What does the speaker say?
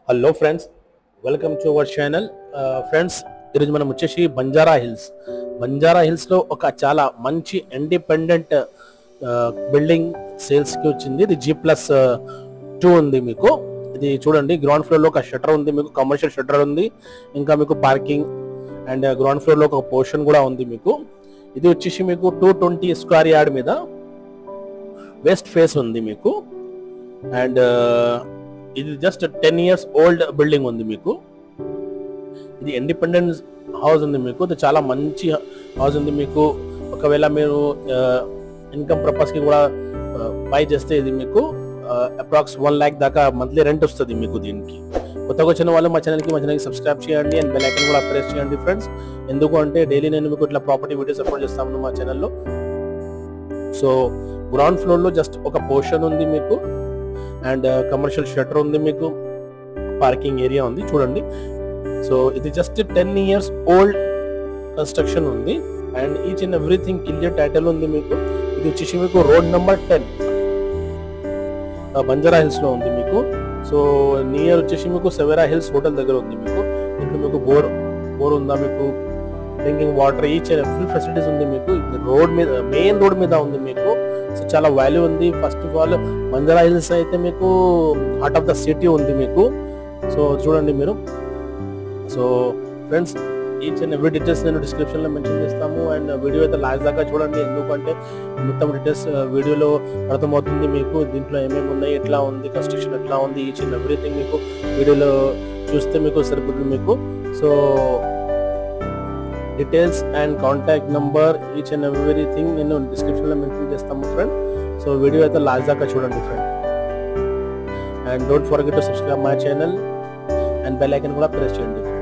hello friends welcome to our channel friends ఈరోజు మనం వచ్చేసి బంజారా హిల్స్ బంజారా హిల్స్లో ఒక చాలా మంచి ఇండిపెండెంట్ బిల్డింగ్ సేల్స్కి వచ్చింది ఇది జీ ప్లస్ టూ ఉంది మీకు ఇది చూడండి గ్రౌండ్ ఫ్లోర్లో ఒక షట్టర్ ఉంది మీకు కమర్షియల్ షట్టర్ ఉంది ఇంకా మీకు పార్కింగ్ అండ్ గ్రౌండ్ ఫ్లోర్లో ఒక పోర్షన్ కూడా ఉంది మీకు ఇది వచ్చేసి మీకు టూ ట్వంటీ స్క్వేర్ యార్డ్ మీద వెస్ట్ ఫేస్ ఉంది మీకు అండ్ ఇది just ten years old building ఉంది మీకు ఇది ఇండిపెండెన్స్ హౌస్ ఉంది మీకు ఇది చాలా మంచి హౌస్ ఉంది మీకు ఒకవేళ మీరు ఇన్కమ్ పర్పస్కి కూడా బై చేస్తే ఇది మీకు అప్రాక్స్ వన్ ల్యాక్ దాకా మంత్లీ రెంట్ వస్తుంది మీకు దీనికి కొత్తగా వచ్చిన వాళ్ళు మా ఛానల్కి మా ఛానల్కి సబ్స్క్రైబ్ చేయండి అండ్ బెల్ ఐకన్ కూడా ప్రెస్ చేయండి ఫ్రెండ్స్ ఎందుకు అంటే డైలీ నేను మీకు ఇట్లా ప్రాపర్టీ వీడియోస్ అప్లోడ్ చేస్తాను మా ఛానల్లో సో గ్రౌండ్ ఫ్లోర్లో జస్ట్ ఒక పోర్షన్ ఉంది మీకు అండ్ కమర్షియల్ షట్టర్ ఉంది మీకు పార్కింగ్ ఏరియా ఉంది చూడండి సో ఇది just ten years old construction ఉంది and each and everything clear title ఉంది మీకు ఇది వచ్చేసి మీకు road number ten Banjara hills లో ఉంది మీకు సో నియర్ వచ్చేసి మీకు సెవెరా హిల్స్ హోటల్ దగ్గర ఉంది మీకు ఇప్పుడు మీకు బోర్ బోర్ ఉందా మీకు drinking water each and every facilities ఉంది మీకు రోడ్ మీద మెయిన్ రోడ్ మీద ఉంది మీకు సో చాలా వాల్యూ ఉంది first of all Banjara hills అయితే మీకు హార్ట్ ఆఫ్ ద సిటీ ఉంది మీకు సో చూడండి మీరు so friends each and every details నేను డిస్క్రిప్షన్ లో మెన్షన్ చేస్తాము అండ్ వీడియో అయితే లాస్ట్ దాకా చూడండి ఎందుకంటే మొత్తం డీటెయిల్స్ వీడియోలో అర్థమవుతుంది మీకు దీంట్లో ఏమేమి ఉన్నాయి ఎట్లా ఉంది కన్స్ట్రక్షన్ ఎట్లా ఉంది ఈచ్ అండ్ ఎవ్రీథింగ్ మీకు వీడియోలో చూస్తే మీకు సరిపోతుంది మీకు so details and contact number each and everything నేను డిస్క్రిప్షన్ లో మెన్షన్ చేస్తాము ఫ్రెండ్ సో వీడియో అయితే లాస్ట్ దాకా చూడండి friend and don't forget to subscribe my channel and bell icon కూడా ప్రెస్ చేయండి